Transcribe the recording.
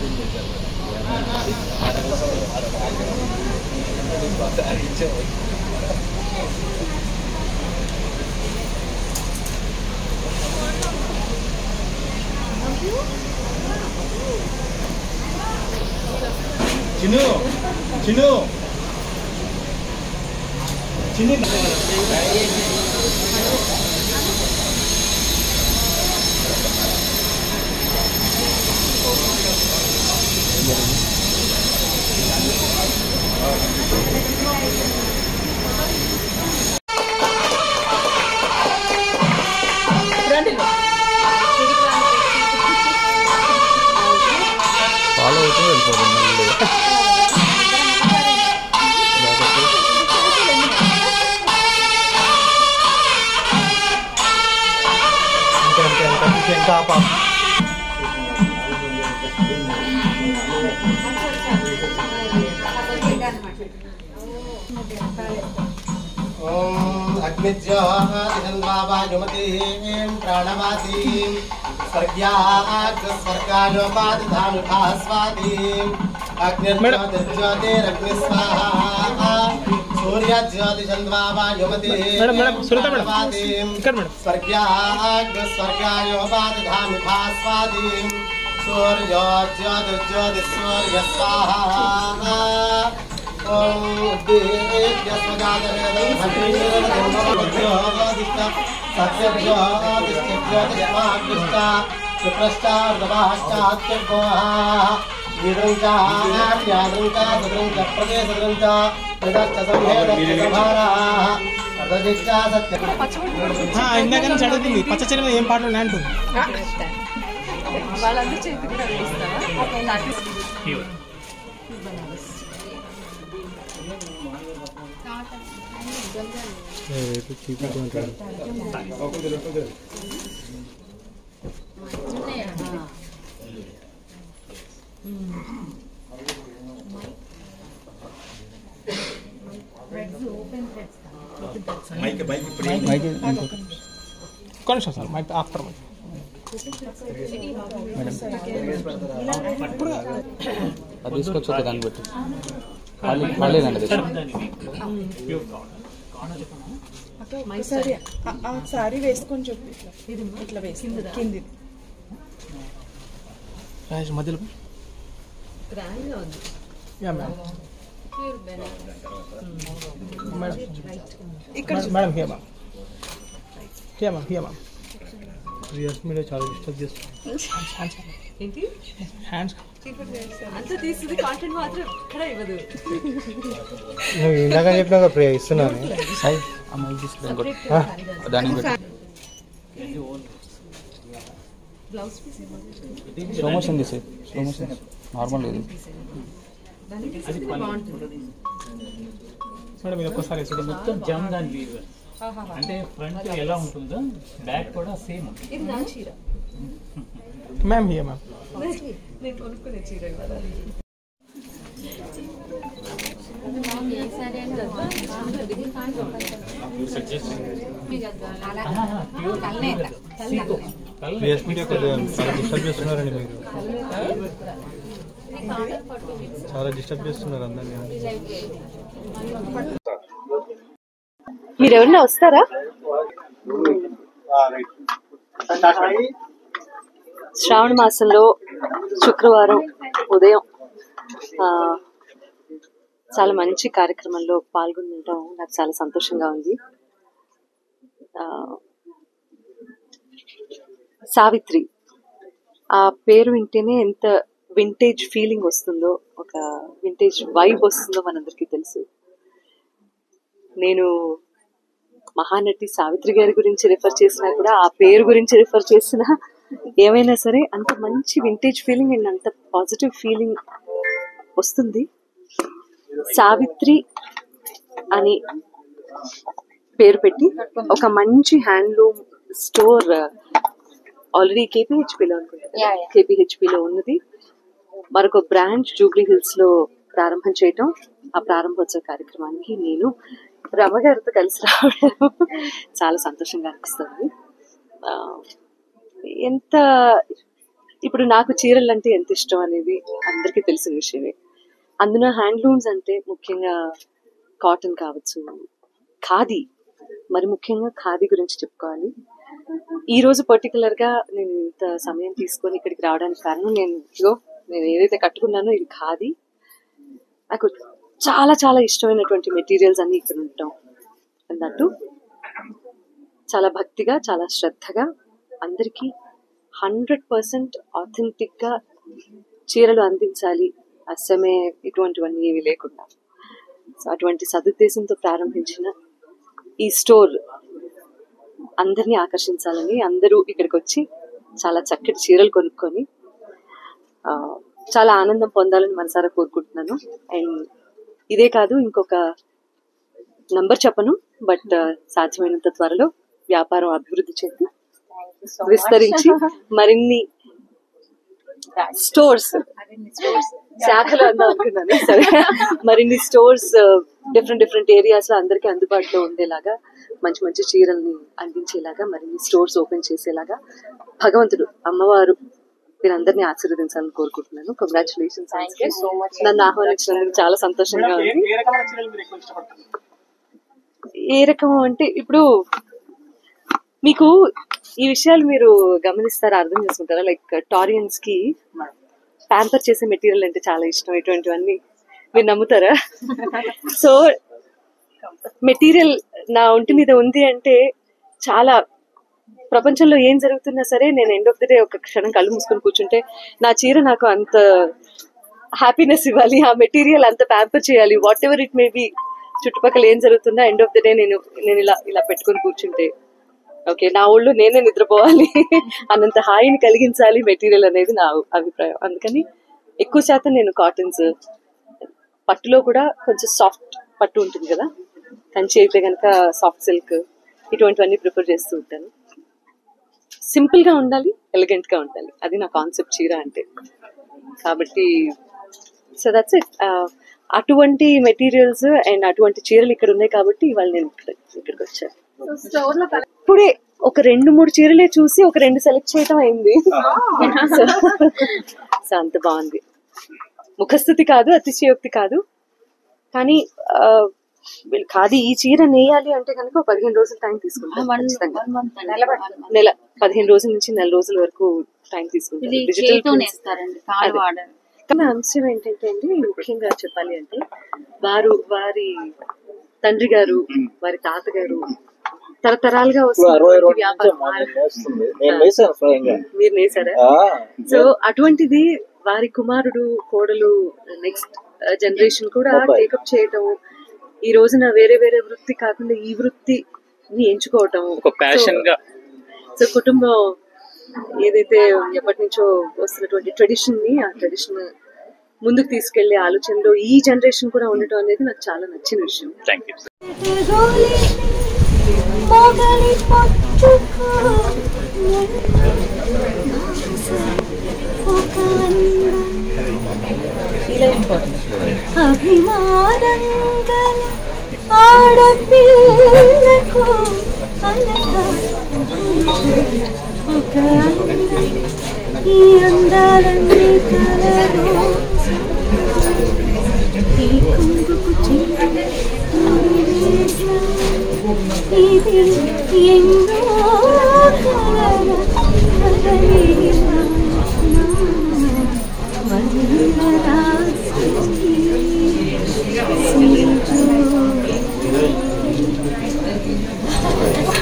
చిన్ను చిన్ను చిన్ని ఫాలో అవుతూ వెళ్ళిపోతుంది మళ్ళీ ఇంకా ఇంకా ఇంకా ఇంకా ఆపా ॐ अग्निज्योतिषन्वायुमतीं प्राणवातीं स्वर्ग्याग्रस्वर्गायोपादिधानुखा स्वातीम् अग्निर्ज्योतिर्ज्योतिरग्निस्वाहा सूर्यज्योतिषन्वायुमतीं మేడం, మేడం, సునీత మేడం. ప్రాణవాతీం ఇక్కడ మేడం. स्वर्ग्याग्रस्वर्गायोपादिधानुखा स्वातीं सूर्योज्योतिर्ज्योतिस्सूर्यस्वाहा ॐ सत्यज्योतिष्ठज्योतिष्माकृष्टा सुप्रष्टार्धवाश्चात्यर्गोः निरञ्चाद्यादृञ्च सदृञ्च प्रदेशदृञ्च प्रदश्च संहेदभाराः प्रदिष्टा सत्य ఇందాక నుంచి అడుగుతుంది పచ్చ చెరువు ఏం పాటలు ఉన్నాయి అంటుంది వాళ్ళందరూ చేతి కూడా వేస్తావా కొంచెం సార్ మైక్ ఆఫ్టర్ మైక్ అది తీసుకొచ్చి ఒక దాన్ని పెట్టి ఖాళీ ఖాళీనండి అది సరే ఆ సారీ వేసుకొని చెప్పు ఇట్లా ఇట్లా వేసుకుంది కింది రాజేష్ మధ్యలో గ్రాండ్ గా ఉంది yeah madam pure banana madam ఇక్కడ madam here ma'am here ma'am here ma'am reels media చాలా డిస్టర్బ్ చేస్తుంది ఏంటి హ్యాండ్స్ అంత తీస్తుంది కాంటెంట్ మాత్రం ఎక్కడ ఇవ్వదు నువ్వు ఇందాక చెప్పినా ప్రియ ఇస్తున్నాను సాయి అమ్మాయి తీసుకుని ఇంకోటి దానికి పెట్టి బ్లౌజ్ పీస్ స్లో మోషన్ తీసే స్లో మోషన్ నార్మల్ ఇది దాన్ని తీసుకుంటే బాగుంటుంది మేడం ఇది ఒక్కసారి వేసుకుందాం. మొత్తం జామ్దాన్ వీవ్ అంటే ఫ్రంట్ ఎలా ఉంటుందో బ్యాక్ కూడా సేమ్ ఇది నా చీర మ్యామ్ హియా మ్యామ్ నేను కొనుక్కునే చీర ఇవాళ రియల్స్ మీడియా కొద్దిగా చాలా డిస్టర్బ్ చేస్తున్నారండి మీరు చాలా డిస్టర్బ్ చేస్తున్నారు అందరినీ మీరు ఎవరన్నా వస్తారా శ్రావణ మాసంలో శుక్రవారం ఉదయం ఆ, చాలా మంచి కార్యక్రమంలో పాల్గొనడం నాకు చాలా సంతోషంగా ఉంది ఆ, సావిత్రి ఆ పేరు వింటేనే ఎంత వింటేజ్ ఫీలింగ్ వస్తుందో ఒక వింటేజ్ వైబ్ వస్తుందో మనందరికీ తెలుసు నేను మహానటి సావిత్రి గారి గురించి రిఫర్ చేసినా కూడా ఆ పేరు గురించి రిఫర్ చేసినా ఏమైనా సరే అంత మంచి వింటేజ్ ఫీలింగ్ అండ్ అంత పాజిటివ్ ఫీలింగ్ వస్తుంది సావిత్రి అని పేరు పెట్టి ఒక మంచి హ్యాండ్లూమ్ స్టోర్ ఆల్రెడీ కేపీహెచ్పిలో అనుకుంటా కేపీహెచ్పిలో ఉన్నది మరొక బ్రాంచ్ జూబ్లీ హిల్స్ లో ప్రారంభం చేయటం ఆ ప్రారంభోత్సవ కార్యక్రమానికి నేను రమ గారితో కలిసి రావడం చాలా సంతోషంగా అనిపిస్తుంది ఆ, ఎంత ఇప్పుడు నాకు చీరలు అంటే ఎంత ఇష్టం అనేది అందరికీ తెలిసిన విషయమే అందున హ్యాండ్లూమ్స్ అంటే ముఖ్యంగా కాటన్ కావచ్చు ఖాదీ మరి ముఖ్యంగా ఖాదీ గురించి చెప్పుకోవాలి ఈ రోజు పర్టికులర్ గా నేను ఇంత సమయం తీసుకొని ఇక్కడికి రావడానికి కారణం నేను ఇదిగో నేను ఏదైతే కట్టుకున్నానో ఇది ఖాదీ నాకు చాలా చాలా ఇష్టమైనటువంటి మెటీరియల్స్ అన్ని ఇక్కడ ఉంటాం అన్నట్టు చాలా భక్తిగా చాలా శ్రద్ధగా అందరికీ హండ్రెడ్ పర్సెంట్ గా చీరలు అందించాలి అస్సమే ఇటువంటివన్నీ ఏవి లేకుండా సో అటువంటి సదుద్దేశంతో ప్రారంభించిన ఈ స్టోర్ అందరినీ ఆకర్షించాలని అందరూ ఇక్కడికి వచ్చి చాలా చక్కటి చీరలు కొనుక్కొని ఆ, చాలా ఆనందం పొందాలని మనసారా కోరుకుంటున్నాను అండ్ ఇదే కాదు ఇంకొక నంబర్ చెప్పను బట్ సాధ్యమైనంత త్వరలో వ్యాపారం అభివృద్ధి చెంది విస్తరించి మరిన్ని స్టోర్స్ శాఖలు అందాం అనుకున్నాను సరే మరిన్ని స్టోర్స్ డిఫరెంట్ డిఫరెంట్ ఏరియాస్ లో అందరికీ అందుబాటులో ఉండేలాగా మంచి మంచి చీరల్ని అందించేలాగా మరిన్ని స్టోర్స్ ఓపెన్ చేసేలాగా భగవంతుడు అమ్మవారు మీరందరినీ ఆశీర్వదించాలని కోరుకుంటున్నాను కంగ్రాచులేషన్స్ నన్ను ఆహ్వానించినందుకు చాలా సంతోషంగా ఉంది ఏ రకమైన చీరలు మీరు ఎక్కువ ఇష్టపడతారు ఏ రకం అంటే ఇప్పుడు మీకు ఈ విషయాలు మీరు గమనిస్తారా అర్థం చేసుకుంటారా లైక్ టారియన్స్ కి ప్యాంపర్ చేసే మెటీరియల్ అంటే చాలా ఇష్టం ఇటువంటివన్నీ మీరు నమ్ముతారా సో మెటీరియల్ నా ఒంటి మీద ఉంది అంటే చాలా ప్రపంచంలో ఏం జరుగుతున్నా సరే నేను ఎండ్ ఆఫ్ ది డే ఒక క్షణం కళ్ళు మూసుకొని కూర్చుంటే నా చీర నాకు అంత హ్యాపీనెస్ ఇవ్వాలి ఆ మెటీరియల్ అంత ప్యాంపర్ చేయాలి whatever it may be చుట్టుపక్కల ఏం జరుగుతున్నా ఎండ్ ఆఫ్ ది డే నేను నేను ఇలా ఇలా పెట్టుకొని కూర్చుంటే ఓకే నా ఊళ్ళో నేనే నిద్రపోవాలి అన్నంత హాయిని కలిగించాలి మెటీరియల్ అనేది నా అభిప్రాయం అందుకని ఎక్కువ శాతం నేను కాటన్స్ పట్టులో కూడా కొంచెం సాఫ్ట్ పట్టు ఉంటుంది కదా కంచి అయితే కనుక సాఫ్ట్ సిల్క్ ఇటువంటివన్నీ ప్రిఫర్ చేస్తూ ఉంటాను సింపుల్ గా ఉండాలి ఎలిగెంట్ గా ఉండాలి అది నా కాన్సెప్ట్ చీర అంటే కాబట్టి సో దట్స్ ఇట్ అటువంటి మెటీరియల్స్ అండ్ అటువంటి చీరలు ఇక్కడ ఉన్నాయి కాబట్టి ఇవాళ నేను ఇక్కడ ఇక్కడికి వచ్చాను ఇప్పుడే ఒక రెండు మూడు చీరలే చూసి ఒక రెండు సెలెక్ట్ చేయటం అయింది సో సో అంత బాగుంది ముఖస్థుతి కాదు అతిశయోక్తి కాదు కానీ ఆ, వీళ్ళు కాదు ఈ చీర నేయాలి అంటే కనుక ఒక పదిహేను రోజులు టైం తీసుకుంటాం ఖచ్చితంగా. నెల పదిహేను రోజుల నుంచి నెల రోజుల వరకు టైం తీసుకుంటారు డిజిటల్ prints. అదే. కానీ అంశం ఏంటంటే అండి ముఖ్యంగా చెప్పాలి అంటే వారు వారి తండ్రి గారు వారి తాతగారు తరతరాలుగా వస్తున్నటువంటి వ్యాపారం నేను వేసాను స్వయంగా మీరు నేసారా ఆ, సో అటువంటిది వారి కుమారుడు కోడలు నెక్స్ట్ జనరేషన్ కూడా అబ్బాయి. టేకప్ చేయటం ఈ రోజున వేరే వేరే వృత్తి కాకుండా ఈ వృత్తిని ఎంచుకోవటం ఒక ప్యాషన్ గా సో కుటుంబం ఏదైతే ఎప్పటి నుంచో వస్తున్నటువంటి ట్రెడిషన్ ని ఆ ట్రెడిషన్ ముందుకు తీసుకెళ్లే ఆలోచనలో ఈ జనరేషన్ కూడా ఉండటం అనేది నాకు చాలా నచ్చిన విషయం థ్యాంక్ యూ మొగలి పట్టుకో ఒక అభిమానం గల ఆడపిల్లకు అలక ఒక అందం ఈ అందాలన్నీ కలరు ఈ కుంగుకు చిన్న ఇది ఎన్నో కలల కదలిక